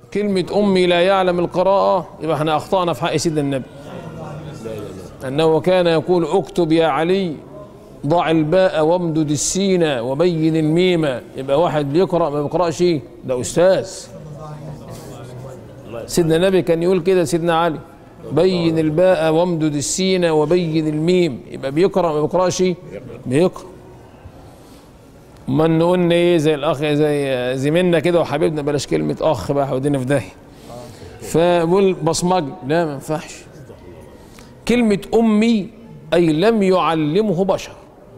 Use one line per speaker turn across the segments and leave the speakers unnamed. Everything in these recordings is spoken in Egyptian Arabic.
كلمة أمي لا يعلم القراءة يبقى احنا أخطأنا في حق سيدنا النبي أنه كان يقول اكتب يا علي ضع الباء وامدد السين وبين الميم يبقى واحد بيقرأ ما بيقرأش ده أستاذ سيدنا النبي كان يقول كده سيدنا علي بين الباء وامدد السين وبين الميم يبقى بيقرأ ما بيقرأش بيقرأ ما نقول ايه زي الاخ زي زميلنا كده وحبيبنا بلاش كلمه اخ بقى ودينا في داهيه فبقول بصمج لا ما ينفعش كلمه امي اي لم يعلمه بشر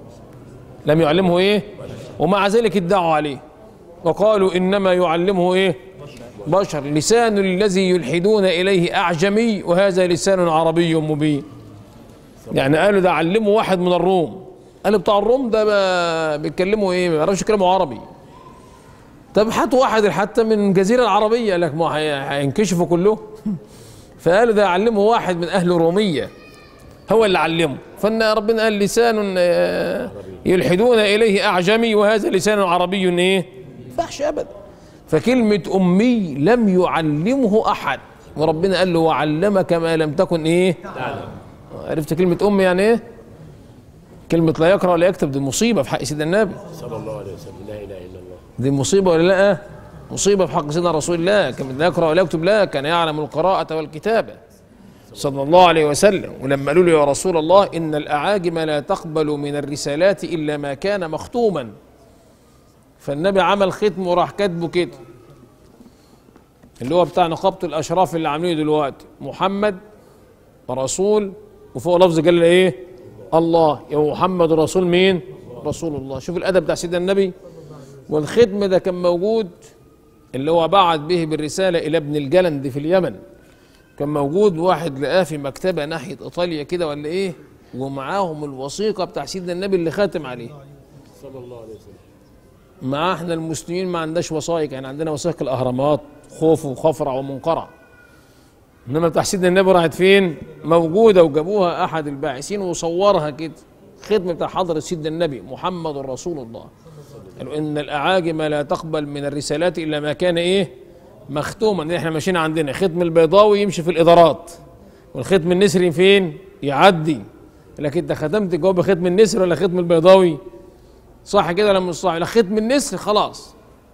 لم يعلمه ايه ومع ذلك ادعوا عليه وقالوا انما يعلمه ايه بشر لسان الذي يلحدون اليه اعجمي وهذا لسان عربي مبين يعني قالوا ده علمه واحد من الروم قال بتاع الروم ده ما بيتكلموا ايه ما بيعرفش يتكلموا عربي طب هاتوا واحد حتى من الجزيره العربيه قال لك ما هي- هينكشفوا كلهم فقالوا ده علمه واحد من اهل روميه هو اللي علمه فان ربنا قال لسان آه، يلحدون اليه اعجمي وهذا لسان عربي ايه فحش ابدا فكلمه امي لم يعلمه احد وربنا قال له وعلمك ما لم تكن ايه عرفت كلمه امي يعني ايه كلمة لا يقرأ ولا يكتب دي مصيبة في حق سيدنا النبي
صلى الله عليه وسلم لا اله الا الله
دي مصيبة ولا لا مصيبة في حق سيدنا رسول الله كان لا يقرأ ولا يكتب لا كان يعلم القراءة والكتابة صلى الله عليه وسلم ولما قالوا له يا رسول الله إن الأعاجم لا تقبل من الرسالات إلا ما كان مختوما فالنبي عمل ختم وراح كاتبه كده اللي هو بتاع نقابة الأشراف اللي عاملينه دلوقتي محمد رسول وفوق لفظ قال ايه الله يا محمد رسول مين رسول الله شوف الادب بتاع سيدنا النبي والختم ده كان موجود اللي هو بعت به بالرساله الى ابن الجلند في اليمن كان موجود واحد لقاه في مكتبه ناحيه ايطاليا كده ولا ايه ومعاهم الوثيقه بتاع سيدنا النبي اللي خاتم عليه
صلى الله عليه وسلم
مع احنا المسلمين ما عندناش وثائق يعني عندنا وثائق الاهرامات خوف وخفرع ومنقرع انما بتاع سيدنا النبي راحت فين موجوده وجابوها احد الباحثين وصورها كده ختم بتاع حضره سيدنا النبي محمد رسول الله قالوا ان الاعاجم لا تقبل من الرسالات الا ما كان ايه مختوما إن احنا ماشيين عندنا ختم البيضاوي يمشي في الادارات والختم النسري فين يعدي لكن انت ختمت جواب ختم النسر ولا ختم البيضاوي صح كده ولا مش صح لا ختم النسر خلاص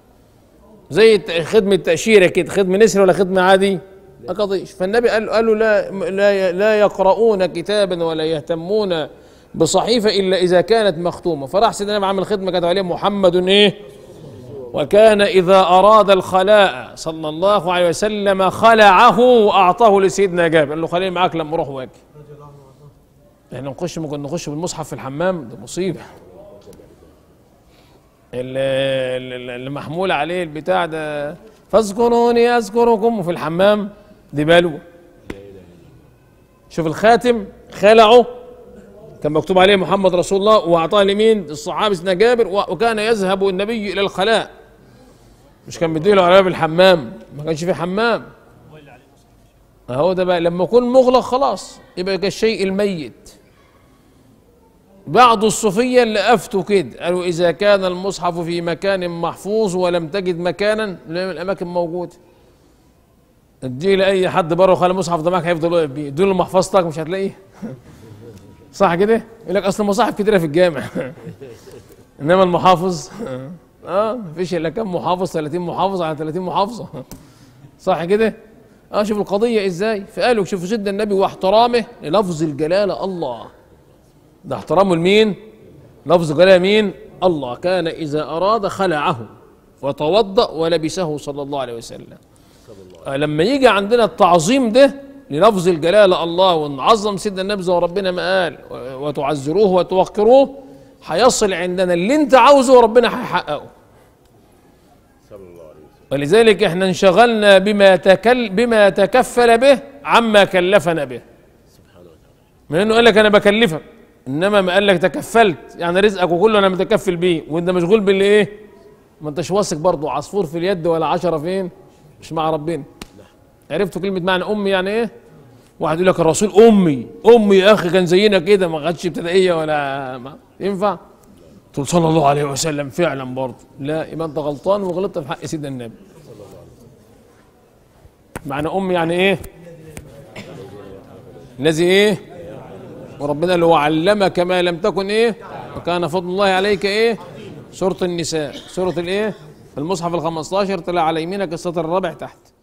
زي الت- ختم التأشيرة كده ختم نسر ولا ختم عادي ما قضيش فالنبي قال قالوا لا لا لا يقرؤون كتابا ولا يهتمون بصحيفة إلا إذا كانت مختومة فراح سيدنا النبي عمل ختمة كتب عليه محمد إيه وكان إذا أراد الخلاء صلى الله عليه وسلم خلعه وأعطاه لسيدنا جابر قال له خليه معاك لما أروح واجي احنا نخش ممكن نخش بالمصحف في الحمام ده مصيبة اللي, اللي اللي محمول عليه البتاع ده فاذكروني اذكركم وفي الحمام دي بلوى شوف الخاتم خلعه كان مكتوب عليه محمد رسول الله واعطاه لمين الصحابي سيدنا جابر و- وكان يذهب النبي الى الخلاء مش كان مديله على باب الحمام ما كانش في حمام اهو ده بقى لما يكون مغلق خلاص يبقى كالشيء الميت بعض الصوفية اللي أفتوا كده قالوا إذا كان المصحف في مكان محفوظ ولم تجد مكانا لا من الأماكن موجودة اديه لأي حد بره وخلي المصحف ده معاك هيفضل واقف بيه اديله محفظتك مش هتلاقيه صح كده؟ يقول لك أصل المصاحف كتيرة في الجامع إنما المحافظ اه مفيش إلا كم محافظ 30 محافظ على 30 محافظة صح كده؟ اه شوف القضية ازاي فقالوا شوفوا سيدنا النبي واحترامه للفظ الجلالة الله ده احترامه لمين لفظ جلاله مين الله كان اذا اراد خلعه وتوضا ولبسه صلى الله عليه وسلم آه، لما يجي عندنا التعظيم ده للفظ الجلاله الله ونعظم سيدنا النبي زي ما ربنا ما قال و- وتعزروه وتوقروه هيصل عندنا اللي انت عاوزه وربنا هيحققه
صلى الله عليه وسلم
ولذلك احنا انشغلنا بما تكل بما تكفل به عما كلفنا به
سبحانه وتعالى
من انه قال لك انا بكلفك انما ما قال لك تكفلت يعني رزقك وكله انا متكفل بيه وانت مشغول باللي ايه ما انتش واثق برضه عصفور في اليد ولا عشرة فين مش مع ربنا عرفتوا كلمة معنى أمي يعني إيه؟ واحد يقول لك الرسول أمي أمي يا أخي كان زينا كده ما خدش ابتدائية ولا ما ينفع؟ تقول صلى الله عليه وسلم فعلا برضه لا يبقى أنت غلطان وغلطت في حق سيدنا النبي معنى أم يعني إيه الذي إيه وربنا قال له وعلمك ما لم تكن إيه وكان فضل الله عليك إيه سورة النساء سورة الإيه المصحف ال 15 طلع على يمينك السطر الرابع تحت